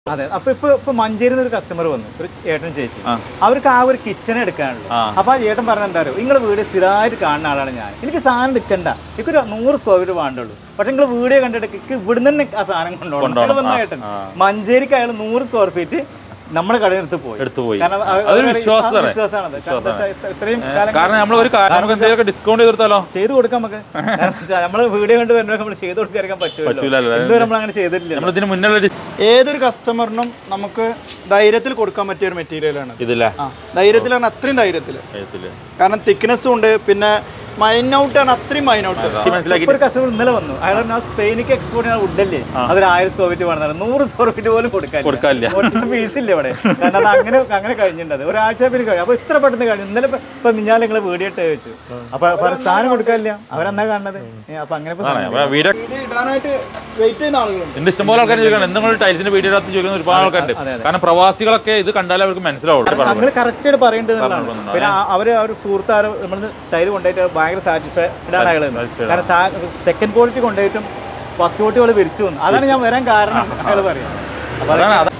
അതെ അപ്പൊ ഇപ്പൊ ഇപ്പൊ മഞ്ചേരിയിൽ നിന്ന് ഒരു കസ്റ്റമർ വന്നു ഒരു ഏട്ടൻ ചേച്ചി ആ. അവർക്ക് ആ ഒരു കിച്ചൺ എടുക്കാനുള്ളൂ ആ. അപ്പൊ ആ ഏട്ടൻ പറഞ്ഞ എന്താ അറിയോ നിങ്ങളെ വീട് സ്ഥിരമായിട്ട് കാണുന്ന ആളാണ് ഞാൻ എനിക്ക് സാധനം എടുക്കണ്ട എനിക്കൊരു നൂറ് സ്ക്വയർ ഫീറ്റ് വേണ്ടുള്ളൂ പക്ഷെ നിങ്ങൾ വീഡിയോ കണ്ടിട്ട് എനിക്ക് ഇവിടുന്ന് തന്നെ ആ സാധനം കൊണ്ടുപോകണം കൊണ്ടുപോകണം. അയാൾ വന്ന ആ, ഏട്ടൻ ആ. മഞ്ചേരിക്ക് അയാൾ നൂറ് സ്ക്വയർ ഫീറ്റ് നമ്മുടെ കടയിൽ എടുത്ത് പോയി എടുത്തു പോയി കാരണം അവ- അതൊരു അവര് വിശ്വാസമാണ് ആ, വിശ്വാസമാണത് കാരണം എന്താ വെച്ചാ ഇത്ര- ഇത്രയും കാലം കാരണം നമ്മൾ ഒരു കാര്യം നമുക്ക് എന്തെങ്കിലും ഡിസ്കൗണ്ട് ചെയ്ത് കൊടുത്താലോ ചെയ്തു കൊടുക്കാം നമുക്ക് നമ്മൾ വീഡിയോ കണ്ട് വരുമ്പോൾ നമ്മൾ ചെയ്തു കൊടുക്കാൻ പറ്റുമല്ലോ പറ്റൂലല്ലോ. ഇതുവരെ നമ്മൾ അങ്ങനെ ചെയ്തിട്ടില്ല നമ്മൾ ഇതിന് മുന്നുള്ള ഏതൊരു കസ്റ്റമറിനും നമുക്ക് ധൈര്യത്തിൽ കൊടുക്കാൻ പറ്റിയ ഒരു മെറ്റീരിയലാണ് ഇതില്ലേ ആ ധൈര്യത്തിൽ പറഞ്ഞാൽ അത്രയും ധൈര്യത്തിൽ എഴുത്തില് കാരണം തിക്നെസ്സും ഉണ്ട് പിന്നെ മൈനൗട്ട് ആണ് അത്രയും മൈനൗട്ട് മനസ്സിലാക്കി ഇപ്പൊ ഒരു കസ്റ്റമർ ഇന്നലെ വന്നു അയാൾ പറഞ്ഞു, ആ സ്പെയിനിക്ക് എക്സ്പോർട്ട് ചെയ്യുന്ന വുഡല്ലേ അതൊരു ആയിരം സ്ക്വയർ ഫീറ്റ് വേണം നൂറ് സ്ക്വയർ ഫീറ്റ് പോലും കൊടുക്കാൻ കൊടുക്കാനില്ല. ഒറ്റ പീസ് ഇല്ല ഇവിടെ കാരണം അത് അങ്ങനെ അങ്ങനെ കഴിഞ്ഞിട്ടുണ്ട് അത് ഒരാഴ്ച പിന്നെ കഴിഞ്ഞു അപ്പൊ ഇത്ര പെട്ടെന്ന് കഴിഞ്ഞു ഇന്നലെ ഇപ്പൊ- ഇപ്പൊ മിഞ്ഞാൽ നിങ്ങൾ വീഡിയോ ഇട്ട് വെച്ചു അപ്പൊ അപ്പൊ സാധനം കൊടുക്കാനില്ല അവരെന്നാ കാണുന്നത് ഏ, അപ്പൊ അങ്ങനെ ഇപ്പൊ സാധനം അപ്പൊ വീഡിയോ ഇത് ഇടാനായിട്ട് വെയിറ്റ് ചെയ്യുന്ന ആളുകളുണ്ട് എന്റെ ഇഷ്ടംപോലെ ആൾക്കാർ ചോദിക്കണം എന്തെങ്കിലും ടൈൽസിന്റെ വീഡിയോ ഇടാത്ത ചോദിക്കുന്ന ഒരുപാട് ആൾക്കാരുണ്ട് കാരണം പ്രവാസികളൊക്കെ ഇത് കണ്ടാലേ അവർക്ക് മനസ്സിലാവുള്ളൂ നിങ്ങൾ കറക്റ്റ് ആയിട്ട് പറയേണ്ടത് എന്നുള്ളതാണ്. പിന്നെ ആ- അവര് ആ ഒരു സുഹൃത്ത് ആരോ നമ്മൾ ടൈല് കൊണ്ടുപോയിട്ട് ഭയങ്കര സാറ്റിസ്ഫൈഡ് ആണ് അയാൾ കാരണം സെക്കൻഡ് ക്വാളിറ്റി കൊണ്ടുപോയിട്ടും ഫസ്റ്റ് ക്വാളിറ്റി പോലെ വിരിച്ചു വന്നു അതാണ് ഞാൻ വരാൻ കാരണം അയാൾ പറയാം അപ്പൊ അതാണ് അതാ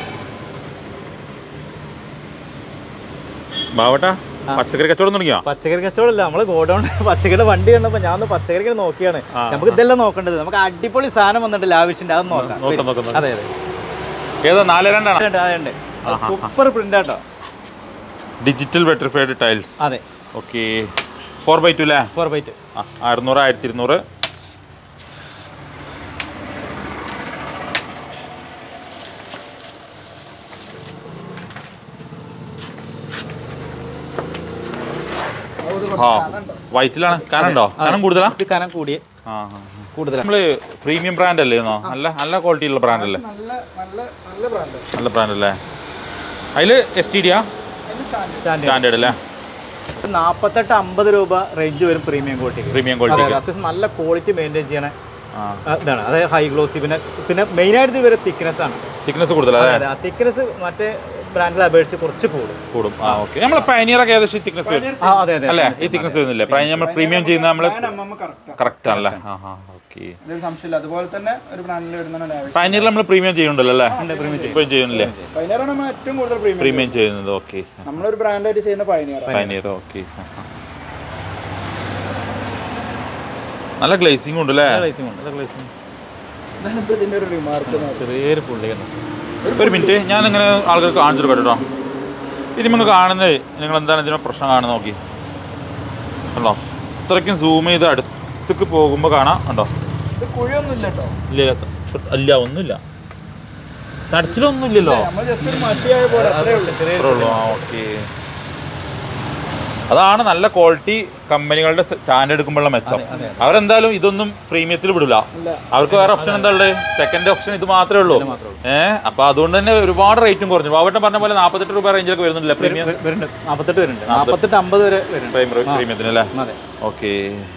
ബാവട്ടാ പച്ചക്കറി കച്ചവടം തുടങ്ങിയോ പച്ചക്കറി കച്ചവടമല്ല നമ്മള് ഗോഡൗൺ പച്ചക്കറിയുടെ വണ്ടി കണ്ടപ്പോ ഞാൻ ഒന്ന് പച്ചക്കറി നോക്കിയാണ് നമുക്ക് ഇതെല്ലാം നോക്കേണ്ടത് നമുക്ക് അടിപൊളി സാധനം വന്നിട്ടില്ല ആവശ്യമുണ്ട് അത് നോക്കാം നോക്കാം നോക്കാം നോക്കാം. അതെ അതെ ഏതാ നാല് രണ്ടാണ് അതുണ്ട്, അതുണ്ട് super print auto digital vitrified tiles അതെ ഓക്കെ ഫോർ ബൈ ടു അല്ലേ ഫോർ ബൈറ്റ് ആ അറുന്നൂറ് ആയിരത്തി ഇരുന്നൂറ് ആ വൈറ്റിലാണ് കാനുണ്ടോ കാനം കൂടുതലാ ഇത് കനം കൂടിയ ആ കൂടുതലാണ് നമ്മള് പ്രീമിയം ബ്രാൻഡ് അല്ലേ ഇന്നോ? നല്ല നല്ല ക്വാളിറ്റി ഉള്ള ബ്രാൻഡ് അല്ലേ നല്ല നല്ല നല്ല ബ്രാൻഡ് നല്ല ബ്രാൻഡ് അല്ലേ അതില് എസ് ടി ഡിയാ സ്റ്റാൻഡേർഡ് സ്റ്റാൻഡേർഡ് അല്ലേ നാൽപ്പത്തെട്ട് അമ്പത് രൂപ റേഞ്ച് വരും പ്രീമിയം ക്വാളിറ്റിക്ക് പ്രീമിയം അതെ ക്വാളിറ്റി അതെ അത്യാവശ്യം നല്ല ക്വാളിറ്റി മെയിൻറ്റെയിൻ ചെയ്യണ ആ ആ, ഇതാണ് അതായത് ഹൈ ഗ്ലോസി പിന്നെ പിന്നെ മെയിനായിട്ട് ഇവരെ തിക്നെസ് ആണ് തിക്നെസ് കൂടുതലല്ലേ അതെ ആ തിക്നെസ് മറ്റേ ബ്രാൻഡിൽ അപേക്ഷിച്ച് കുറച്ച് കൂടും കൂടും ആ ഓക്കെ നമ്മളെ പയനിയറൊക്കെ ഏകദേശം തിക്നെസ് വരും ആ അതെ അതെ അല്ലേ ഈ തിക്നെസ് വരുന്നില്ലേ നമ്മൾ പ്രീമിയം ചെയ്യുന്ന നമ്മള് അമ്മ കറക്റ്റ് കറക്റ്റ് ആണല്ലേ ആ ആ ഓക്കെ ഒരു സംശയമില്ല അതുപോലെ തന്നെ ഒരു ബ്രാൻഡിൽ വരുന്നതാണ് ആവശ്യം പയനിയർ നമ്മൾ പ്രീമിയം ചെയ്യുന്നുണ്ടല്ലോ അല്ലേ ഇപ്പോഴും ചെയ്യുന്നില്ലേ പൈനറാണ് നമ്മൾ ഏറ്റവും കൂടുതൽ പ്രീമിയം പ്രീമിയം ചെയ്യുന്നത് ഓക്കെ നമ്മളൊരു ബ്രാൻഡായിട്ട് ചെയ്യുന്ന പൈനിയർ പയനിയർ ഓക്കെ നല്ല ഗ്ലേസിംഗ് ഉണ്ട് അല്ലേ ഗ്ലേസിംഗ് ഉണ്ട് ഗ്ലേസിംഗ് ഇതാണ് ഇപ്പോൾ ഇതിന്റെ ഒരു റിമാർക്ക് ചെറിയൊരു പുള്ളിയാണ് ഒരു മിനിറ്റ് ഞാൻ ഇങ്ങനെ ആൾക്കാർക്ക് കാണിച്ചു കൊടുക്കാം കേട്ടോ ഇത് നിങ്ങൾ കാണുന്നത് നിങ്ങൾ എന്താണ് ഇതിനെ പ്രശ്നം കാണുന്നത് നോക്കി കണ്ടോ ഇത്രയ്ക്കും സൂം ചെയ്ത് അടുത്തേക്ക് പോകുമ്പോൾ കാണാം കണ്ടോ ഇത് കുഴിയൊന്നും ഇല്ല കേട്ടോ ഇല്ല ഇല്ല, ഇല്ല ഒന്നുമില്ല തടച്ചിലൊന്നും ഇല്ലല്ലോ നമ്മൾ ജസ്റ്റ് ഒരു മഷിയായ പോലെ അത്രേ ഉള്ളൂ അത്രേ ഉള്ളൂ ആ ഓക്കെ അതാണ് നല്ല ക്വാളിറ്റി കമ്പനികളുടെ സ്റ്റാൻഡ് എടുക്കുമ്പോഴുള്ള മെച്ചം അവരെന്തായാലും ഇതൊന്നും പ്രീമിയത്തിൽ വിടില്ല അവർക്ക് വേറെ ഓപ്ഷൻ എന്താ ഉള്ളത് സെക്കൻഡ് ഓപ്ഷൻ ഇത് മാത്രമേ ഉള്ളൂ ഏഹ് അപ്പൊ അതുകൊണ്ട് തന്നെ ഒരുപാട് റേറ്റും കുറഞ്ഞു ബാബട്ടൻ പറഞ്ഞ പോലെ നാൽപ്പത്തെട്ട് രൂപ റേഞ്ചിലൊക്കെ വരുന്നില്ല പ്രീമിയം വരുന്നുണ്ട് നാൽപ്പത്തെട്ട് വരുന്നുണ്ട് നാൽപ്പത്തെട്ട് അമ്പത് വരെ വരുന്നുണ്ട് പ്രീമിയത്തിന് അല്ലേ അതെ ഓക്കെ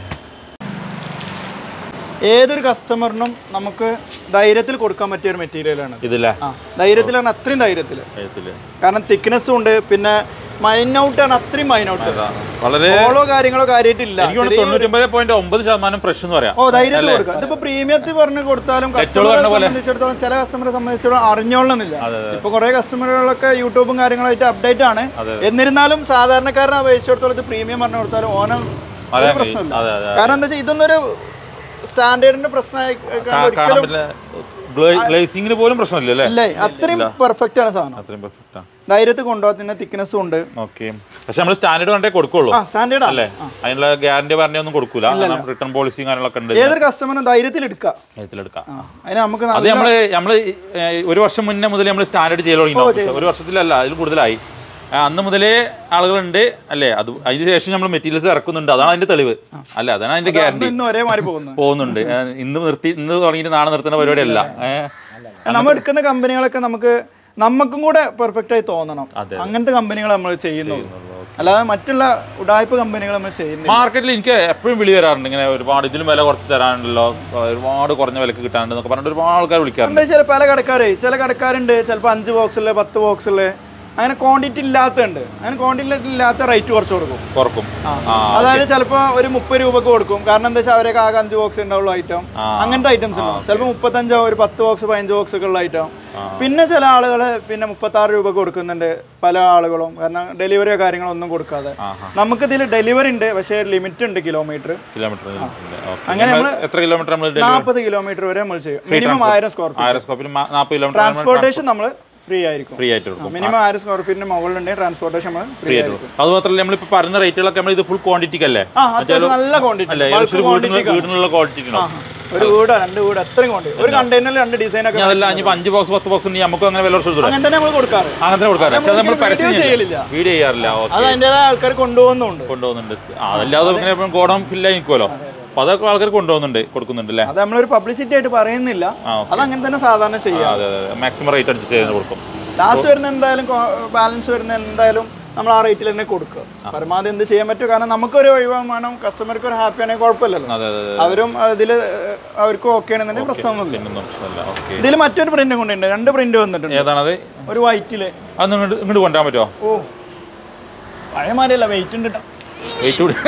ഏതൊരു കസ്റ്റമറിനും നമുക്ക് ധൈര്യത്തിൽ കൊടുക്കാൻ പറ്റിയ ഒരു മെറ്റീരിയലാണ് ഇതില്ലേ ആ ധൈര്യത്തിൽ പറഞ്ഞാൽ അത്രയും ധൈര്യത്തിൽ എഴുത്തില് കാരണം തിക്നെസ്സും ഉണ്ട് പിന്നെ മൈനൗട്ട് ആണ് അത്രയും മൈനൗട്ട് അതാണ്. വളരെ ഓളോ കാര്യങ്ങളോ കാര്യമായിട്ടില്ല എനിക്ക് തോന്നുന്നു തൊണ്ണൂറ്റൊമ്പത് പോയിന്റ് ഒമ്പത് ശതമാനം ഫ്രഷ് എന്ന് പറയാം ഓ ധൈര്യത്തിൽ കൊടുക്കാം ഇതിപ്പോ പ്രീമിയത്തിൽ പറഞ്ഞ് കൊടുത്താലും കസ്റ്റമറെ സംബന്ധിച്ചിടത്തോളം ചില കസ്റ്റമറെ സംബന്ധിച്ചിടത്തോളം അറിഞ്ഞോളണമെന്നില്ല ഇപ്പൊ കുറെ കസ്റ്റമറുകളൊക്കെ യൂട്യൂബും കാര്യങ്ങളായിട്ട് അപ്ഡേറ്റ് ആണ് എന്നിരുന്നാലും സാധാരണക്കാരനെ അപേക്ഷിച്ചിടത്തോളം ഇത് പ്രീമിയം പറഞ്ഞു കൊടുത്താലും ഓനം ഒരു പ്രശ്നമില്ല അതെ അതെ കാരണം എന്താ വെച്ചാൽ ഇതൊന്നൊരു സ്റ്റാൻഡേർഡിന്റെ പ്രശ്നമായി കാണാൻ പറ്റില്ല ഗ്ലേസിംഗിന് പോലും പ്രശ്നമില്ല അല്ലേ ഇല്ലേ അത്രയും പെർഫെക്റ്റ് ആണ് സാധനം അത്രയും പെർഫെക്റ്റ് ആണ് ധൈര്യത്തിൽ കൊണ്ടുപോകത്തിന്റെ തിക്നെസ്സും ഉണ്ട് ഓക്കെ പക്ഷെ നമ്മൾ സ്റ്റാൻഡേർഡ് കണ്ടേ കൊടുക്കുള്ളൂ ആ സ്റ്റാൻഡേർഡ് ആണ് അല്ലേ അതിനുള്ള ഗ്യാരണ്ടി പറഞ്ഞൊന്നും കൊടുക്കൂല റിട്ടേൺ പോളിസിയും കാര്യങ്ങളൊക്കെ ഉണ്ട് ഏതൊരു കസ്റ്റമറിനും ധൈര്യത്തിൽ എടുക്കാം ഇതിലെടുക്കാം ആ, അതിന് നമുക്ക് അത് നമ്മള് നമ്മള് ഏഹ്, ഒരു വർഷം മുന്നേ മുതൽ നമ്മൾ സ്റ്റാൻഡേർഡ് ചെയ്ത് തുടങ്ങി ഒരു വർഷത്തിലല്ല അതിൽ കൂടുതലായി ആ, അന്ന് മുതലേ ആളുകളുണ്ട് അല്ലേ അത് അതിന് ശേഷം നമ്മൾ മെറ്റീരിയൽസ് ഇറക്കുന്നുണ്ട് അതാണ് അതിന്റെ തെളിവ് അല്ല അതാണ് അതിന്റെ ഗ്യാരണ്ടി ഇന്നും ഒരേമാതിരി പോകുന്നു പോകുന്നുണ്ട് ഏഹ്, ഇന്ന് നിർത്തി ഇന്ന് തുടങ്ങിയിട്ട് നാളെ നിർത്തുന്ന പരിപാടിയല്ല ഏഹ്. നമ്മൾ എടുക്കുന്ന കമ്പനികളൊക്കെ നമുക്ക് നമുക്കും കൂടെ പെർഫെക്റ്റ് ആയി തോന്നണം അതെ. അങ്ങനത്തെ കമ്പനികൾ നമ്മൾ ചെയ്യുന്നു അല്ലാതെ മറ്റുള്ള ഉടായ്പ കമ്പനികൾ നമ്മൾ ചെയ്യുന്നില്ല മാർക്കറ്റിൽ എനിക്ക് എപ്പോഴും വിളി വരാറുണ്ട് ഇങ്ങനെ ഒരുപാട് ഇതിലും വില കുറച്ച് തരാനുണ്ടല്ലോ ഒരുപാട് കുറഞ്ഞ വിലക്ക് കിട്ടാനുണ്ട് എന്നൊക്കെ പറഞ്ഞിട്ട് ഒരുപാട് ആൾക്കാർ വിളിക്കാറുണ്ട് എന്താ വെച്ചാൽ പല കടക്കാരെ ചില കടക്കാരുണ്ട് ചിലപ്പോൾ അഞ്ച് ബോക്സുള്ള പത്ത് ബോക്സുള്ള അങ്ങനെ ക്വാണ്ടിറ്റി ഇല്ലാത്തതുണ്ട് അങ്ങനെ ക്വാണ്ടിറ്റി ഇല്ലാത്ത റേറ്റ് കുറച്ച് കൊടുക്കും കുറക്കും ആ അതായത് ചിലപ്പോൾ ഒരു മുപ്പത് രൂപക്ക് കൊടുക്കും കാരണം എന്താ വെച്ചാൽ അവരൊക്കെ ആകെ അഞ്ച് ബോക്സ് ഉണ്ടാവുള്ള ഐറ്റം ആ. അങ്ങനത്തെ ഐറ്റംസ് ഉണ്ടാവും ചിലപ്പോൾ മുപ്പത്തഞ്ചോ ഒരു പത്ത് ബോക്സ് പതിനഞ്ച് ബോക്സ് ഒക്കെ ഉള്ള ഐറ്റം പിന്നെ ചില ആളുകൾ പിന്നെ മുപ്പത്തി ആറ് രൂപ കൊടുക്കുന്നുണ്ട് പല ആളുകളും കാരണം ഡെലിവറിയോ കാര്യങ്ങളോ ഒന്നും കൊടുക്കാതെ ആഹാ. നമുക്ക് ഇതിൽ ഡെലിവറി ഉണ്ട് പക്ഷേ ലിമിറ്റ് ഉണ്ട് കിലോമീറ്റർ കിലോമീറ്റർ എത്ര കിലോമീറ്റർ നമ്മൾ നാൽപ്പത് കിലോമീറ്റർ വരെ നമ്മൾ ചെയ്യും മിനിമം ആയിരം സ്ക്വയർ ഫീറ്റ് ആയിരം സ്കോപ്പിൽ നാൽപ്പത് കിലോമീറ്റർ ട്രാൻസ്പോർട്ടേഷൻ നമ്മൾ ഫ്രീ ആയിരിക്കും ഫ്രീ ആയിട്ട് കൊടുക്കും മിനിമം ആയിരം സ്ക്വയർ ഫീറ്റിന് മുകളിലുണ്ടെങ്കിൽ ട്രാൻസ്പോർട്ടേഷൻ നമ്മൾ ഫ്രീ ഫ്രീ ആയിട്ട് കൊടുക്കും അത് മാത്രമല്ല നമ്മളിപ്പോൾ പറഞ്ഞ റേറ്റുകളൊക്കെ നമ്മൾ ഇത് ഫുൾ ക്വാണ്ടിറ്റിക്ക് അല്ലേ ആ അത്യാവശ്യം നല്ല ക്വാണ്ടിറ്റി അല്ലേ ഏകദേശം ഒരു വീടിന് വീടിനുള്ള ക്വാണ്ടിറ്റി ഉണ്ടോ ഒരു വീടോ രണ്ട് വീട് എത്രയും ക്വാണ്ടിറ്റി ഒരു കണ്ടെയ്നറിൽ രണ്ട് ഡിസൈൻ ഒക്കെ ഇനി അതല്ല ഇനിയിപ്പോൾ അഞ്ച് ബോക്സ് പത്ത് ബോക്സ് ഉണ്ടെങ്കിൽ നമുക്ക് അങ്ങനെ വില കുറച്ച് കൊടുക്കാം അങ്ങനെ തന്നെ നമ്മൾ കൊടുക്കാറ് അങ്ങനെ കൊടുക്കാറ് പക്ഷെ നമ്മൾ വീഡിയോ പരസ്യം ചെയ്യലില്ല വീഡിയോ ചെയ്യാറില്ല ഓക്കെ അത് അതിൻ്റെതായ ആൾക്കാർ കൊണ്ടുപോകുന്നുണ്ട് കൊണ്ടുപോകുന്നുണ്ട് ആ, അതല്ലാതെ ഇങ്ങനെ ഗോഡം ഫില്ലായി നിൽക്കുമല്ലോ അപ്പോൾ അതൊക്കെ ആൾക്കാർ കൊണ്ടുപോകുന്നുണ്ട് കൊടുക്കുന്നുണ്ട് അല്ലേ അത് നമ്മളൊരു പബ്ലിസിറ്റി ആയിട്ട് പറയുന്നില്ല ആ, അത് അങ്ങനെ തന്നെ സാധാരണ ആ, ചെയ്യാം അതെ അതെ മാക്സിമം റേറ്റ് അഡ്ജസ്റ്റ് ചെയ്ത് കൊടുക്കും ലാസ്റ്റ് വരുന്ന എന്തായാലും ബാലൻസ് വരുന്ന എന്തായാലും നമ്മൾ ആ റേറ്റിൽ തന്നെ കൊടുക്കുക പരമാവധി എന്ത് ചെയ്യാൻ പറ്റും കാരണം നമുക്കൊരു ഒഴിവാൻ വേണം കസ്റ്റമർക്ക് ഒരു ഹാപ്പി ആണെങ്കിൽ കുഴപ്പമില്ലല്ലോ അതെ അതെ അതെ അവരും അതിൽ അവർക്കും ഓക്കെ ആണെന്നുണ്ടെങ്കിൽ പ്രശ്നമൊന്നുമില്ല പിന്നൊന്നും പ്രശ്നമില്ല ഓക്കെ ഇതിൽ മറ്റൊരു പ്രിന്റ് കൊണ്ടുണ്ട് രണ്ട് പ്രിന്റ് വന്നിട്ടുണ്ട് ഏതാണത് ഒരു വൈറ്റില് അത് ഇങ്ങോട്ട് ഇങ്ങോട്ട് കൊണ്ടുവരാൻ പറ്റുമോ ഓ പഴയ മാതിരിയല്ല വെയിറ്റ് ഉണ്ട് ട്ടോ. വെയിറ്റ് കൂടി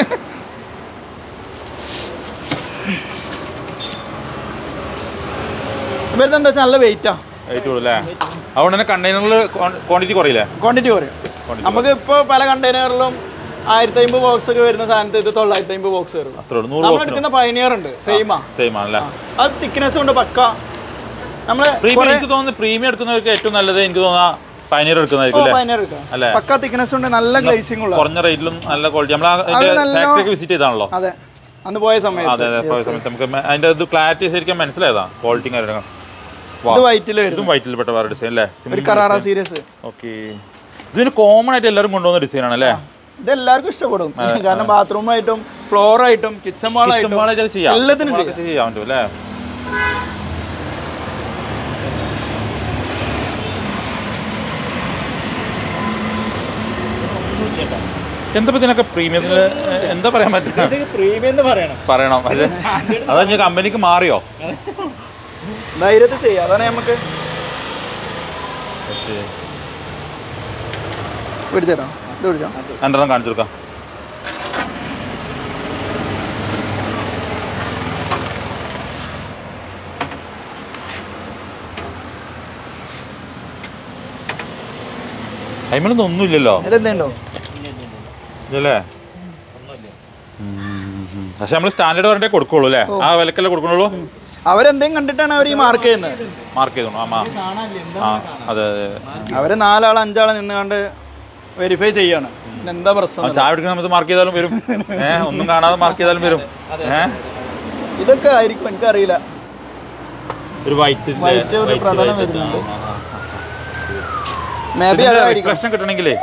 ഇവരുടെ എന്താ വെച്ചാൽ നല്ല വെയിറ്റാ വെയിറ്റ് കൂടും അല്ലേ അതുകൊണ്ട് തന്നെ കണ്ടെയ്നറിൽ ക്വാണ്ടിറ്റി കുറയില്ലേ ക്വാണ്ടിറ്റി കുറയും നമുക്ക് ഇപ്പോൾ പല കണ്ടെയ്നറിലും ആയിരത്തി അമ്പത് ബോക്സ് ഒക്കെ വരുന്ന സാധനത്ത് ഇത് തൊള്ളായിരത്തി അമ്പത് ബോക്സ് വരും അത്രേ ഉള്ളൂ നൂറ് നമ്മൾ ബോക്സ് എടുക്കുന്ന പൈനിയർ ഉണ്ട് സെയിമാ സെയിം ആണല്ലേ അത് തിക്നെസ് കൊണ്ട് പക്ക നമ്മള് പ്രീമിയം എനിക്ക് തോന്നുന്നു പ്രീമിയം എടുക്കുന്നവർക്ക് ഏറ്റവും നല്ലത് എനിക്ക് തോന്നുന്ന പൈനീർ എടുക്കുന്നതായിരിക്കും അല്ലേ പൈനിയർ എടുക്കാം അല്ലേ? പക്ക തിക്നെസ് കൊണ്ട് നല്ല ഗ്ലേസിംഗ് ഉള്ള കുറഞ്ഞ റേറ്റിലും നല്ല ക്വാളിറ്റി നമ്മൾ നല്ല- ഫാക്ടറി വിസിറ്റ് ചെയ്താണല്ലോ അതെ അന്ന് പോയ സമയത്ത് അതെ അതെ പോയ സമയത്ത് നമുക്ക് മ- അതിന്റെ ഇത് ക്ലാരിറ്റി ശരിക്കും മനസ്സിലായതാ ക്വാളിറ്റി കാര്യങ്ങൾ ഇത് വൈറ്റിൽ വരും ഇതും വൈറ്റിൽ പെട്ട വേറെ ഡിസൈൻ അല്ലേ ഒരു കറാറ സീരീസ് ഓക്കെ ഇതിന് കോമൺ ആയിട്ട് എല്ലാവരും കൊണ്ടുപോകുന്ന ഡിസൈൻ ആണ് അല്ലേ ഇത് എല്ലാവർക്കും ഇഷ്ടപ്പെടും കാരണം ബാത്റൂം ആയിട്ടും ഫ്ലോർ ആയിട്ടും കിച്ചൺ വാളായിട്ടും ഇഷ്ടംപോലെ ചെയ്യാം എല്ലാത്തിനും ചെയ്യാം ഇതൊക്കെ ചെയ്യാൻ പറ്റും അല്ലേ എന്താ ഇപ്പൊ ഇതിനൊക്കെ പ്രീമിയത്തിന് എന്താ പറയാൻ പറ്റുക പ്രീമിയം എന്ന് പറയണം പറയണം അല്ലേ അതാ ഞാൻ കമ്പനിക്ക് മാറിയോ ധൈര്യത്തിൽ ചെയ്യാം അതാണ് നമുക്ക് പിടിച്ചേട്ടോ ഇത് പിടിച്ചോ രണ്ടെണ്ണം കാണിച്ചു കൊടുക്കാം അയിമലൊന്നും ഒന്നുമില്ലല്ലോ ഇതെന്തേണ്ടോ ഇതല്ലേ പക്ഷെ നമ്മൾ സ്റ്റാൻഡേർഡ് പറഞ്ഞേ കൊടുക്കുള്ളൂ അല്ലേ ആ വിലക്കല്ലേ കൊടുക്കണുള്ളൂ അവരെന്തെങ്കിലും കണ്ടിട്ടാണ് അവർ ഈ മാർക്ക് ചെയ്യുന്നത് മാർക്ക് ചെയ്തോളൂ ആമാ ആ അതെ അതെ അവര് നാലാൾ അഞ്ചാൾ നിന്ന് കണ്ട് വെരിഫൈ ചെയ്യാണ് പിന്നെ എന്താ ആ, പ്രശ്നം ചായ കുടിക്കുന്ന സമയത്ത് മാർക്ക് ചെയ്താലും വരും ഏഹ് ഒന്നും കാണാതെ മാർക്ക് ചെയ്താലും വരും ഏഹ് ഇതൊക്കെ ആയിരിക്കും എനിക്കറിയില്ല ഒരു വൈറ്റ് White ഒരു പ്രതലം വരുന്നുണ്ട്. മേ ബി അതായിരിക്കും റിഫ്ലക്ഷൻ കിട്ടണമെങ്കിലേ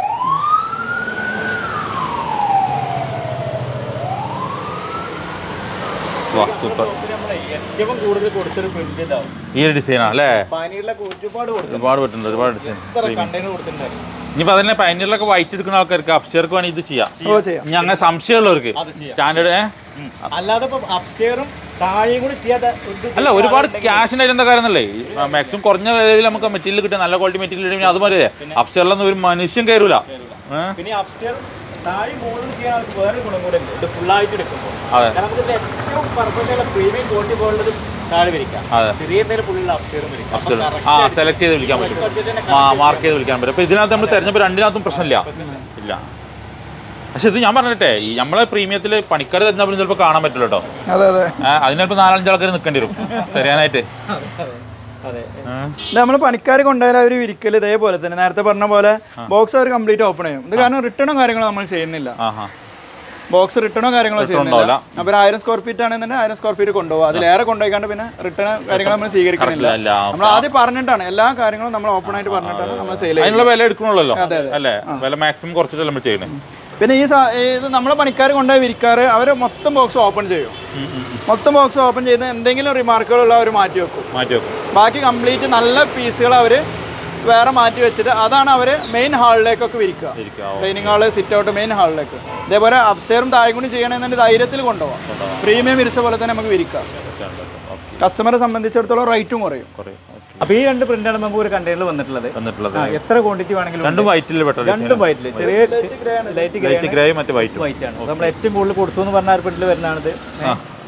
വാ സൂപ്പർ ഏറ്റവും കൂടുതൽ കൊടുത്തൊരു പ്രിന്റ് ഇതാവും ഈ ഒരു ഡിസൈനാ അല്ലേ പനീറിലൊക്കെ ഒരുപാട് കൊടുത്തു ഒരുപാട് പറ്റുന്നുണ്ട് ഒരുപാട് ഡിസൈൻ എത്ര കണ്ടെയ്നർ കൊടുത്തിട്ടുണ്ടായിരുന്നു ഇനിയിപ്പോൾ അതിനെ പൈനീറിലൊക്കെ വൈറ്റ് എടുക്കുന്ന ആൾക്കാർക്ക് അപ്സ്റ്റേർക്ക് വേണമെങ്കിൽ ഇത് ചെയ്യാം ഓ ചെയ്യാം ഇനി അങ്ങനെ സംശയമുള്ളവർക്ക് അത് ചെയ്യാം സ്റ്റാൻഡേർഡ് ഏഹ് അല്ലാതെ ഇപ്പൊ അപ്സ്റ്റെയറും താഴെയും കൂടി ചെയ്യാതെ ഒരു അല്ല ഒരുപാട് ക്യാഷിൻ്റെ എന്താ കാര്യം എന്നല്ലേ മാക്സിമം കുറഞ്ഞ വിലയിൽ നമുക്ക് മെറ്റീരിയൽ കിട്ടും നല്ല ക്വാളിറ്റി മെറ്റീരിയൽ കിട്ടും അത് മതി അപ്സ്റ്റേറിലൊന്നും ഒരു മനുഷ്യൻ കയറൂല ഏഹ് പിന്നെ അപ്സ്റ്റെയർ താഴെ മുകളിൽ ചെയ്യാൻ ആൾക്ക് വേറെ ഗുണം കൂടെ ഉണ്ട് ഇത് ഫുള്ളായിട്ട് എടുക്കുമ്പോൾ അതെ കാരണം നമുക്ക് ഇതിന്റെ ഏറ്റവും പെർഫെക്റ്റ് ആയിട്ടുള്ള പ്രീമിയം ക്വാളിറ്റി പോലുള്ളത് താഴെ വിരിക്കാം അതെ ചെറിയ എന്തെങ്കിലും പുള്ളിയുള്ള അപ്സ്റ്റെയറും വിരിക്കാം അപ്പൊ ആ സെലക്ട് ചെയ്ത് വിളിക്കാൻ പറ്റും budget തന്നെ ആ മാർക്ക് ചെയ്ത് വിളിക്കാൻ പറ്റും അപ്പോൾ ഇതിനകത്ത് നമ്മൾ തിരഞ്ഞപ്പോൾ രണ്ടിനകത്തും പ്രശ്നമില്ല ഇല്ല പക്ഷെ ഇത് ഞാൻ പറഞ്ഞിട്ടെ ഈ നമ്മളെ പ്രീമിയത്തിൽ പണിക്കാർ തിരഞ്ഞപ്പോൾ ചിലപ്പോൾ കാണാൻ പറ്റില്ല കേട്ടോ അതെ അതെ അതിനിപ്പോൾ നാലഞ്ച് ആൾക്കാർ നിൽക്കേണ്ടി വരും തരാനായിട്ട് അതെ നമ്മൾ പണിക്കാർ കൊണ്ടുപോയാൽ അവർ വിരിക്കൽ ഇതേപോലെ തന്നെ നേരത്തെ പറഞ്ഞ പോലെ ബോക്സ് അവർ കംപ്ലീറ്റ് ഓപ്പൺ ചെയ്യും ഇത് കാരണം റിട്ടേണോ കാര്യങ്ങളോ നമ്മൾ ചെയ്യുന്നില്ല ആഹാ ബോക്സ് റിട്ടേണോ കാര്യങ്ങളോ ചെയ്യുന്നില്ല ഉണ്ടാവില്ല. അപ്പോൾ ആയിരം സ്ക്വയർ ഫീറ്റ് ആണെന്നുണ്ടെങ്കിൽ ആയിരം സ്ക്വയർ ഫീറ്റ് കൊണ്ടുപോകും അതിലേറെ കൊണ്ടുപോയിക്കാണ്ട് പിന്നെ റിട്ടേൺ കാര്യങ്ങൾ നമ്മൾ സ്വീകരിക്കുന്നില്ല ഇല്ല നമ്മൾ ആദ്യം പറഞ്ഞിട്ടാണ് എല്ലാ കാര്യങ്ങളും നമ്മൾ ഓപ്പൺ ആയിട്ട് പറഞ്ഞിട്ടാണ് നമ്മൾ സെയിൽ ചെയ്യുന്നത് അതിനുള്ള വില എടുക്കണമല്ലോ അല്ലേ വില മാക്സിമം കുറച്ചിട്ട് നമ്മൾ ചെയ്യണേ പിന്നെ ഈ സാ- ഇത് നമ്മളെ പണിക്കാർ കൊണ്ടുപോയി വിരിക്കാറ് അവർ മൊത്തം ബോക്സ് ഓപ്പൺ ചെയ്യും മൊത്തം ബോക്സ് ഓപ്പൺ ചെയ്ത് എന്തെങ്കിലും റിമാർക്കുകളുള്ള അവർ മാറ്റി വെക്കും മാറ്റി വെക്കും ബാക്കി കംപ്ലീറ്റ് നല്ല പീസുകൾ അവർ വേറെ മാറ്റി വെച്ചിട്ട് അതാണ് അവർ മെയിൻ ഹാളിലേക്കൊക്കെ വിരിക്കുക ഇരിക്കാം dining hall sit out main ഹാളിലേക്ക് ഇതേപോലെ അപ്സ്റ്റെയറും താഴെ കൂടി ചെയ്യണമെന്നുണ്ടെങ്കിൽ ധൈര്യത്തിൽ കൊണ്ടുപോകാം പ്രീമിയം വിരിച്ച പോലെ തന്നെ നമുക്ക് വിരിക്കാം ഓക്കെ കസ്റ്റമറെ സംബന്ധിച്ചിടത്തോളം റേറ്റും കുറയും കുറേ ഓക്കെ അപ്പൊ ഈ രണ്ട് പ്രിന്റാണ് നമുക്ക് ഒരു കണ്ടെയ്നറിൽ വന്നിട്ടുള്ളത് വന്നിട്ടുള്ളത് ആ, എത്ര ക്വാണ്ടിറ്റി വേണമെങ്കിലും രണ്ടും വൈറ്റിൽ പെട്ട രണ്ടും വൈറ്റില് ചെറിയ ലൈറ്റ് ഗ്രേ ലൈറ്റ് ഗ്രേ മറ്റേ വൈറ്റും വൈറ്റ് ആണ് നമ്മൾ ഏറ്റവും കൂടുതൽ കൊടുത്തു എന്ന് പറഞ്ഞ ആ പ്രിന്റിൽ വരുന്നതാണിത്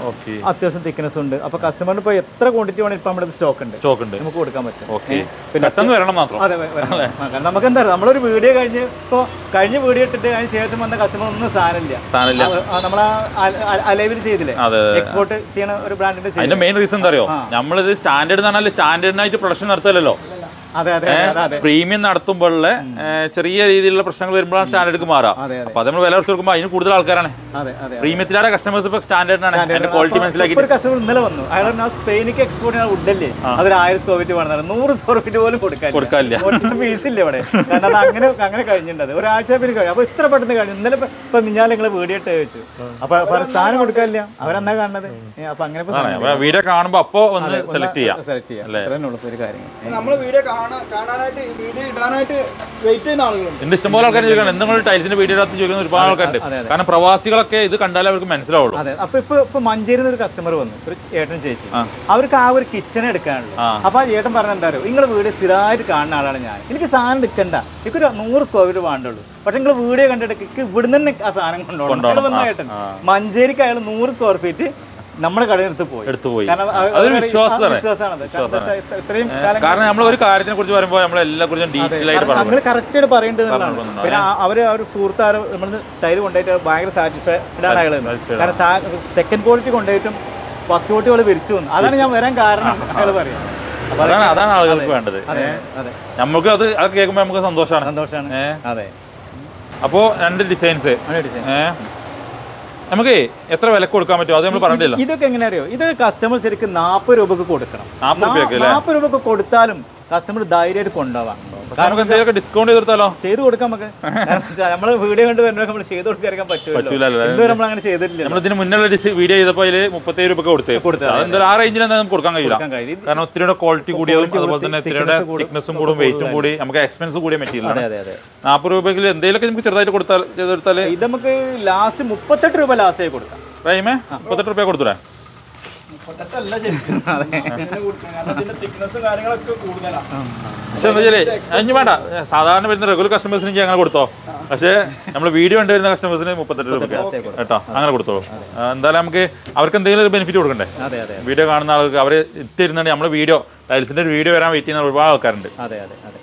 ഓക്കെ അത്യാവശ്യം തിക്നെസ് ഉണ്ട് അപ്പൊ കസ്റ്റമറിന് ഇപ്പോൾ എത്ര ക്വാണ്ടിറ്റി വേണമെങ്കിൽ ഇപ്പം നമ്മുടെ സ്റ്റോക്ക് ഉണ്ട് സ്റ്റോക്ക് ഉണ്ട് നമുക്ക് കൊടുക്കാൻ പറ്റും ഓക്കെ പെട്ടെന്ന് വരണം മാത്രം അതെ വ- വരണം. ആ, കാരണം നമുക്ക് എന്താ പറയുക നമ്മളൊരു വീഡിയോ കഴിഞ്ഞ് ഇപ്പോൾ കഴിഞ്ഞ വീഡിയോ ഇട്ടിട്ട് അതിന് ശേഷം വന്ന കസ്റ്റമർ ഒന്നും സാധനമില്ല സാധനമില്ല നമ്മൾ അലൈവിൽ ചെയ്തില്ലേ അതെ എക്സ്പോർട്ട് ചെയ്യണ ഒരു ബ്രാൻഡിന്റെ അതിന്റെ മെയിൻ റീസൺ എന്താ അറിയോ നമ്മളിത് സ്റ്റാൻഡേർഡ് എന്ന് പറഞ്ഞാൽ സ്റ്റാൻഡേർഡിനായിട്ട് പ്രൊഡക്ഷൻ നടത്തല്ലോ അതെ അതെ അതെ അതെ പ്രീമിയം നടത്തുമ്പോഴുള്ള ചെറിയ രീതിയിലുള്ള പ്രശ്നങ്ങൾ വരുമ്പോഴാണ് സ്റ്റാൻഡേർഡ് മാറുക അതെ, അപ്പൊ അത് നമ്മൾ വില കുറച്ച് കൊടുക്കുമ്പോൾ അതിന് കൂടുതൽ ആൾക്കാരാണ് അതെ അതെ പ്രീമിയത്തിലാരെ കസ്റ്റമേഴ്സ് ഇപ്പൊ സ്റ്റാൻഡേർഡിനാണ് അതിന്റെ ക്വാളിറ്റി മനസ്സിലാക്കി ഒരു കസ്റ്റമർ ഇന്നലെ വന്നു അയാൾ പറഞ്ഞ സ്പെയിനിക്ക് എക്സ്പോർട്ട് ചെയ്യാൻ വുഡല്ലേ അതൊരു ആയിരം സ്ക്വയർ ഫീറ്റ് വേണം നൂറ് സ്ക്വയർ ഫീറ്റ് പോലും കൊടുക്കാൻ കൊടുക്കാനില്ല. ഒറ്റ പീസ് ഇല്ല ഇവിടെ കാരണം അത് അങ്ങനെ അങ്ങനെ കഴിഞ്ഞിട്ടുണ്ട് ഒരാഴ്ച പിന്നെ കഴിഞ്ഞു അപ്പൊ ഇത്ര പെട്ടെന്ന് കഴിഞ്ഞു ഇന്നലെ ഇപ്പൊ- ഇപ്പൊ മിഞ്ഞാൽ നിങ്ങൾ വീഡിയോ ഇട്ട് വെച്ചു അപ്പൊ അപ്പൊ സാധനം കൊടുക്കാനില്ല അവരെന്നാ കാണുന്നത് ഏ, അപ്പൊ അങ്ങനെ വീഡിയോ കാണുമ്പോൾ അപ്പോ ഒന്ന് സെലക്ട് ചെയ്യാം സെലക്ട് ചെയ്യാം അത്രേ ഉള്ളൂ ഇപ്പൊ ഒരു കാര്യങ്ങൾ നമ്മൾ വീഡിയോ കാണാൻ കാണാനായിട്ട് വീഡിയോ ഇടാനായിട്ട് വെയിറ്റ് ചെയ്യുന്ന ആളുകളുണ്ട് എന്ത് ഇഷ്ടംപോലെ ആൾക്കാർ ചോദിക്കണം എന്തെങ്കിലും ടൈൽസിന്റെ വീഡിയോ ഇടാത്ത ചോദിക്കുന്ന ഒരുപാട് ആൾക്കാരുണ്ട് കാരണം പ്രവാസികളൊക്കെ ഇത് കണ്ടാലേ അവർക്ക് മനസ്സിലാവുള്ളൂ അതെ അപ്പൊ ഇപ്പൊ ഇപ്പൊ മഞ്ചേരിന്ന് ഒരു കസ്റ്റമർ വന്നു ഒരു ഏട്ടൻ ചേച്ചി അവർക്ക് ആ ഒരു കിച്ചൺ എടുക്കാനുള്ളൂ അപ്പൊ ആ ചേട്ടൻ പറഞ്ഞ എന്താ അറിയോ നിങ്ങളെ വീട് സ്ഥിരമായിട്ട് കാണുന്ന ആളാണ് ഞാൻ എനിക്ക് സാധനം എടുക്കണ്ട എനിക്കൊരു നൂറ് സ്ക്വയർ ഫീറ്റ് വേണ്ടുള്ളൂ പക്ഷെ നിങ്ങൾ വീഡിയോ കണ്ടിട്ട് എനിക്ക് ഇവിടുന്ന് തന്നെ ആ സാധനം കൊണ്ടുപോകണം അയാൾ വന്ന ഏട്ടൻ മഞ്ചേരിക്ക് അയാൾ നൂറ് സ്ക്വയർ ഫീറ്റ് നമ്മുടെ കടയിൽ എടുത്ത് പോയി എടുത്തു പോയി കാരണം അവ- അതൊരു അവര് വിശ്വാസമാണ്. ആ വിശ്വാസമാണത് കാരണം എന്താ വെച്ചാ ഇത്ര- ഇത്രയും കാലം കാരണം നമ്മൾ ഒരു കാര്യത്തിനെ കുറിച്ച് പറയുമ്പോൾ നമ്മൾ എല്ലാ കുറിച്ചും ഡീറ്റെയിൽ ആയിട്ട് പറഞ്ഞു അങ്ങനെ കറക്റ്റ് ആയിട്ട് പറയേണ്ടതാണ് പിന്നെ ആ- അവര് ആ ഒരു സുഹൃത്താറ് നമ്മൾ ടൈല് കൊണ്ടുപോയിട്ട് ഭയങ്കര സാറ്റിസ്ഫൈഡ് ആണ് അയാൾ കാരണം സെക്കൻഡ് ക്വാളിറ്റി കൊണ്ടുപോയിട്ടും ഫസ്റ്റ് ക്വാളിറ്റി അവള് വിരിച്ചു വന്നു അതാണ് ഞാൻ വരാൻ കാരണം അയാൾ പറയാം അപ്പൊ അതാണ് അതാണ് ആളുകൾക്ക് വേണ്ടത് അതെ അതെ നമുക്ക് അത് അത് കേൾക്കുമ്പോൾ നമുക്ക് സന്തോഷമാണ് സന്തോഷാണ് ഏ അതെ അപ്പോൾ രണ്ട് ഡിസൈൻസ് അങ്ങനെ design. ഏ നമുക്ക് എത്ര വിലക്ക് കൊടുക്കാൻ പറ്റുമോ അത് നമ്മൾ പറഞ്ഞില്ല ഇതൊക്കെ എങ്ങനെ അറിയോ ഇത് കസ്റ്റമർ ശരിക്കും നാൽപ്പത് രൂപക്ക് കൊടുക്കണം നാൽപ്പത് രൂപയ്ക്ക് അല്ലേ നാൽപ്പത് രൂപക്ക് കൊടുത്താലും കസ്റ്റമർ ധൈര്യമായിട്ട് കൊണ്ടുപോവാം നമുക്ക് എന്തെങ്കിലുമൊക്കെ ഡിസ്കൗണ്ട് ചെയ്തെടുത്താലോ ചെയ്ത് കൊടുക്കാം നമുക്ക് നമ്മൾ വീഡിയോ കണ്ട് വരുമ്പോൾ നമ്മൾ ചെയ്ത് കൊടുക്കാൻ പറ്റുമല്ലോ പറ്റൂലല്ലോ. ഇതുവരെ നമ്മൾ അങ്ങനെ ചെയ്തിട്ടില്ല നമ്മൾ ഇതിന് മുന്നുള്ള വീഡിയോ ചെയ്തപ്പോൾ അതിൽ മുപ്പത്തേഴ് രൂപ കൊടുത്തേ അതെന്തായാലും ആ റേഞ്ചിൽ നമുക്ക് കൊടുക്കാൻ കഴിയില്ല കൊടുക്കാൻ കഴിയും കാരണം ഒത്തിരി ക്വാളിറ്റി കൂടിയതും അതുപോലെ തന്നെ ഒത്തിരി തിക്നെസ്സും കൂടും വെയിറ്റും കൂടി നമുക്ക് എക്സ്പെൻസ് കൂടിയ മെറ്റീരിയൽ അതെ അതെ അതെ നാൽപ്പത് രൂപയ്ക്ക് എന്തെങ്കിലുമൊക്കെ നമുക്ക് ചെറുതായിട്ട് കൊടുത്താൽ ചെയ്തെടുത്താൽ ഇത് നമുക്ക് ലാസ്റ്റ് മുപ്പത്തെട്ട് രൂപ ലാസ്റ്റ് ആയി കൊടുക്കാം റൈമേ മുപ്പത്തെട്ട് രൂപ കൊടുത്തൂടെ മുപ്പത്തെട്ടല്ല ശരിക്കും ഇങ്ങനെ കൊടുക്കണം. കാരണം ഇതിന്റെ thickness ഉം കാര്യങ്ങളൊക്കെ കൂടുതലാണ് പക്ഷെ എന്താ വെച്ചാല് അഞ്ച് വേണ്ട സാധാരണ വരുന്ന റെഗുലർ കസ്റ്റമേഴ്സിന് എനിക്ക് അങ്ങനെ കൊടുത്തോ പക്ഷേ നമ്മൾ വീഡിയോ കണ്ടുവരുന്ന കസ്റ്റമേഴ്സിന് മുപ്പത്തെട്ട് രൂപ കേട്ടോ അങ്ങനെ കൊടുത്തോളൂ ആ, എന്തായാലും നമുക്ക് അവർക്ക് എന്തെങ്കിലും ഒരു ബെനിഫിറ്റ് കൊടുക്കണ്ടേ അതെ അതെ വീഡിയോ കാണുന്ന ആൾക്ക് അവർ എത്തിയിരുന്നുണ്ട് നമ്മുടെ വീഡിയോ ടൈൽസിന്റെ ഒരു വീഡിയോ വരാൻ വെയിറ്റ് ചെയ്യുന്ന ഒരുപാട് ആൾക്കാരുണ്ട് അതെ അതെ അതെ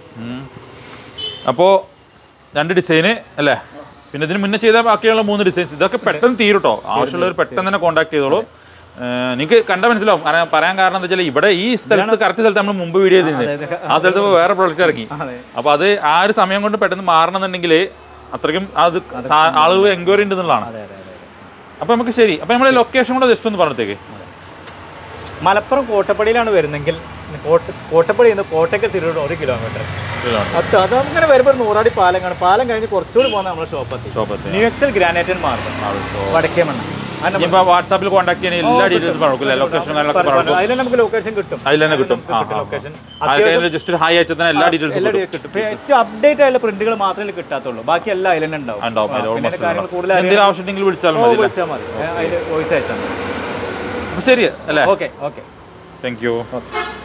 അപ്പോൾ രണ്ട് ഡിസൈന് അല്ലേ പിന്നെ ഇതിന് മുന്നേ ചെയ്ത ബാക്കിയുള്ള മൂന്ന് ഡിസൈൻസ് ഇതൊക്കെ പെട്ടെന്ന് തീരുട്ടോ ആവശ്യമുള്ളവർ പെട്ടെന്ന് തന്നെ കോൺടാക്ട് ചെയ്തോളൂ നിങ്ങൾക്ക് കണ്ടാൽ മനസ്സിലാവും കാരണം പറയാൻ കാരണം എന്താ വെച്ചാൽ ഇവിടെ ഈ സ്ഥലത്ത് കറക്റ്റ് സ്ഥലത്ത് നമ്മൾ മുമ്പ് വീഡിയോ ചെയ്തിരുന്നത് ആ സ്ഥലത്ത് ഇപ്പോൾ വേറെ പ്രോഡക്റ്റ് ഇറങ്ങി അതെ. അപ്പോൾ അത് ആ ഒരു സമയം കൊണ്ട് പെട്ടെന്ന് മാറണമെന്നുണ്ടെങ്കിൽ അത്രയ്ക്കും അത് സാ- ആളുകൾ എൻക്വയറി ഉണ്ടെന്നുള്ളതാണ് അതെ അതെ അതെ അപ്പോൾ നമുക്ക് ശരി അപ്പോൾ നമ്മുടെ ലൊക്കേഷൻ കൂടെ ജസ്റ്റ് ഒന്ന് പറഞ്ഞത്തേക്ക് മലപ്പുറം കോട്ടപ്പടിയിലാണ് വരുന്നെങ്കിൽ കോട്ട കോട്ടപ്പടി നിന്ന് കോട്ടയ്ക്ക് തിരൂർ ഒരു കിലോമീറ്റർ അത് അത് അങ്ങനെ വരുമ്പോൾ ഒരു നൂറാടി പാലം കാണും പാലം കഴിഞ്ഞ് കുറച്ചുകൂടി പോകുന്ന നമ്മുടെ ഷോപ്പെത്തി ഷോപ്പത്ത് ന്യൂ എക്സൽ ഗ്രാനൈറ്റ് മാർബിൾ വടക്കേ മണ്ണ അത് നമ്മ- ഇനിയിപ്പോൾ വാട്സാപ്പിൽ കോൺടാക്ട് ചെയ്യാൻ എല്ലാ ഡീറ്റെയിൽസ് പറഞ്ഞില്ലേ ലൊക്കേഷൻ കാര്യങ്ങളൊക്കെ പറഞ്ഞു അതിൽ നമുക്ക് ലൊക്കേഷൻ കിട്ടും അതിൽ തന്നെ കിട്ടും ആ ലൊക്കേഷൻ ആർക്കെങ്കിലും ജസ്റ്റ് ഒരു ഹായ് അയച്ചാൽ തന്നെ എല്ലാ ഡീറ്റെയിൽസും എല്ലാ ഡേ- കിട്ടും ഇപ്പൊ ഏറ്റവും അപ്ഡേറ്റ് ആയുള്ള പ്രിന്റുകൾ മാത്രമേ കിട്ടാത്തുള്ളൂ ബാക്കി എല്ലാം അതിൽ തന്നെ ഉണ്ടാവും ഉണ്ടാവും അതിൽ ആ, പിന്നെ almost കാര്യങ്ങൾ ഉണ്ടാവും. കൂടുതൽ എന്തെങ്കിലും ആവശ്യമുണ്ടെങ്കിൽ വിളിച്ചാലും ഓ, മതി വിളിച്ചാൽ മതി അതിൽ വോയിസ് അയച്ചാൽ മതി അപ്പോൾ ശരി അല്ലേ okay okay thank you okay